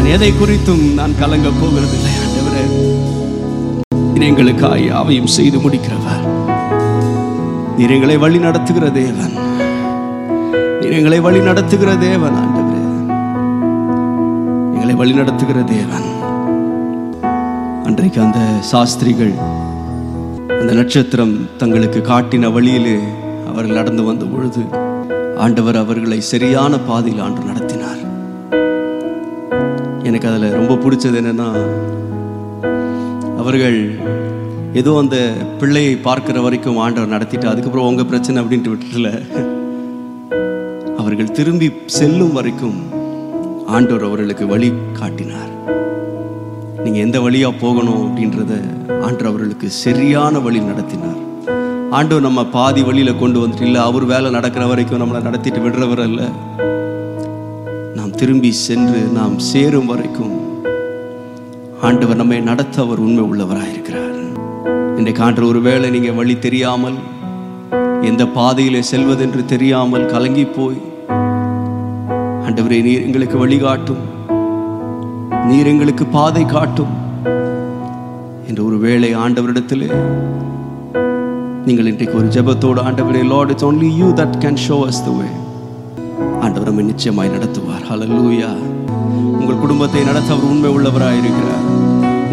எதை குறித்தும் நான் கலங்க போகிறதில்லை ஆண்டவரே நீர் எங்களுக்காய் யாவையும் செய்து முடிக்கிறவர் நீர் எங்களை வழி நடத்துகிற தேவன் நீர் எங்களை வழி நடத்துகிற தேவன் ஆண்டவரே எங்களை வழி நடத்துகிற தேவன் அன்றைக்கு அந்த சாஸ்திரிகள் அந்த நட்சத்திரம் தங்களுக்கு காட்டின வழியிலே அவர்கள் நடந்து வந்த பொழுது ஆண்டவர் அவர்களை சரியான பாதையில் ஆண்டு நடத்தினார் எனக்கு அதில் ரொம்ப பிடிச்சது என்னன்னா அவர்கள் ஏதோ அந்த பிள்ளையை பார்க்கிற வரைக்கும் ஆண்டவர் நடத்திட்டு அதுக்கப்புறம் உங்க பிரச்சனை அப்படின்ட்டு விட்டுல அவர்கள் திரும்பி செல்லும் வரைக்கும் ஆண்டவர் அவர்களுக்கு வழி காட்டினார் நீங்க எந்த வழியா போகணும் அப்படின்றத ஆண்டவர் அவர்களுக்கு சரியான வழி நடத்தினார் ஆண்டவர் நம்ம பாதி வழியில கொண்டு வந்துட்டு இல்லை அவர் வேலை நடக்கிற வரைக்கும் நம்மளை நடத்திட்டு விடுறவர் அல்ல நாம் திரும்பி சென்று நாம் சேரும் வரைக்கும் ஆண்டவர் நம்மை நடத்த அவர் உண்மை உள்ளவராயிருக்கிறார் இன்றைக்கு ஆண்டவர் ஒருவேளை நீங்க வழி தெரியாமல் எந்த பாதையிலே செல்வதென்று தெரியாமல் கலங்கி போய் ஆண்டவரே நீர் எங்களுக்கு வழிகாட்டும் நீர் எங்களுக்கு பாதை காட்டும் என்ற ஒரு வேளை ஆண்டவரிடத்திலே நீங்கள் இன்றைக்கு ஒரு ஜெபத்தோடு ஆண்டவரே lord it's only you that can show us the way ஆண்டவர் நம்மை நிச்சயமாய் நடத்துவார் ஹalleluya உங்கள் குடும்பத்தை நடத்த அவர் உண்மை உள்ளவராய் இருக்கிறார்